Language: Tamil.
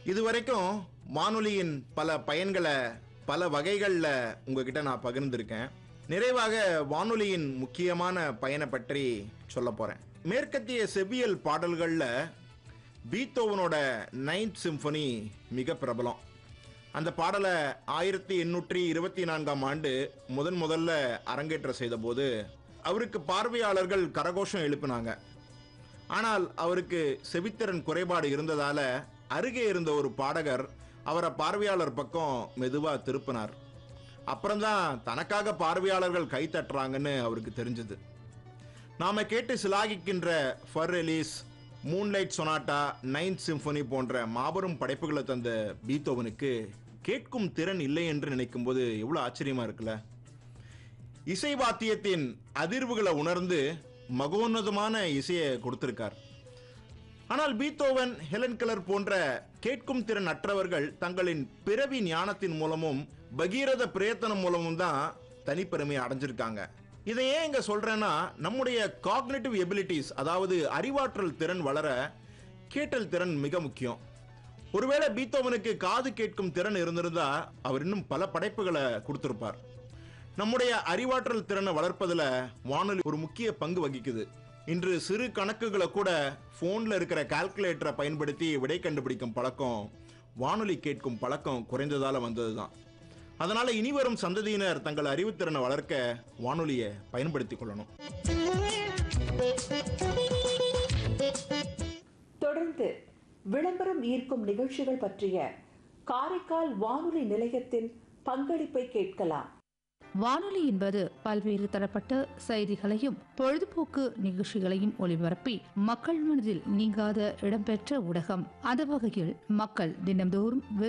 இதுவரைக்கும் வானொலியின் பல பயன்களை பல வகைகளில் உங்ககிட்ட நான் பகிர்ந்திருக்கேன் நிறைவாக வானொலியின் முக்கியமான பயனை பற்றி சொல்ல போகிறேன் மேற்கத்திய செவ்வியல் பாடல்களில் பீத்தோவனோட நைன்த் சிம்பனி மிக பிரபலம் அந்த பாடலை ஆயிரத்தி எண்ணூற்றி இருபத்தி நான்காம் ஆண்டு முதன் முதல்ல அரங்கேற்றம் செய்தபோது அவருக்கு பார்வையாளர்கள் கரகோஷம் எழுப்பினாங்க ஆனால் அவருக்கு செவித்திறன் குறைபாடு இருந்ததால அருகே இருந்த ஒரு பாடகர் அவரை பார்வையாளர் பக்கம் மெதுவா திருப்பினார் அப்புறம்தான் தனக்காக பார்வையாளர்கள் கை தட்டுறாங்கன்னு அவருக்கு தெரிஞ்சது நாம கேட்டு சிலாகிக்கின்ற Fur Elise moonlight sonata ninth symphony போன்ற மாபெரும் படைப்புகளை தந்த பீத்தோவனுக்கு கேட்கும் திறன் இல்லை என்று நினைக்கும்போது எவ்வளவு ஆச்சரியமா இருக்குல்ல இசை வாத்தியத்தின் அதிர்வுகளை உணர்ந்து மகோன்னதமான இசையை கொடுத்திருக்கார் ஆனால் பீத்தோவன் ஹெலன் கலர் போன்ற கேட்கும் திறன் அற்றவர்கள் தங்களின் பிறவி ஞானத்தின் மூலமும் பகீரத பிரயத்தனம் மூலமும் தான் தனிப்பெருமையை அடைஞ்சிருக்காங்க இதை ஏன் இங்க சொல்றேன்னா நம்முடைய காக்னிட்டிவ் எபிலிட்டிஸ் அதாவது அறிவாற்றல் திறன் வளர கேட்டல் திறன் மிக முக்கியம் ஒருவேளை பீத்தோவனுக்கு காது கேட்கும் திறன் இருந்திருந்தா அவர் இன்னும் பல படைப்புகளை கொடுத்திருப்பார் நம்முடைய அறிவாற்றல் திறனை வளர்ப்பதுல வானொலி ஒரு முக்கிய பங்கு வகிக்குது இன்று சிறு கணக்குகளை கூட போன்ல இருக்கிற கால்குலேட்டரை பயன்படுத்தி விடை கண்டுபிடிக்கும் பழக்கம் வானொலி கேட்கும் பழக்கம் குறைந்ததால வந்ததுதான் அதனால இனி வரும் சந்ததியினர் தங்கள் அறிவுத்திறனை வளர்க்க வானொலியை பயன்படுத்திக் கொள்ளணும் தொடர்ந்து விளம்பரம் ஈர்க்கும் நிகழ்ச்சிகள் பற்றிய காரைக்கால் வானொலி நிலையத்தின் பங்களிப்பை கேட்கலாம் வானொலி என்பது பல்வேறு தரப்பட்ட செய்திகளையும் பொழுதுபோக்கு நிகழ்ச்சிகளையும் ஒளிபரப்பி மக்கள் மனதில் நீங்காத இடம்பெற்ற ஊடகம் அந்த வகையில் மக்கள் தினம்தோறும்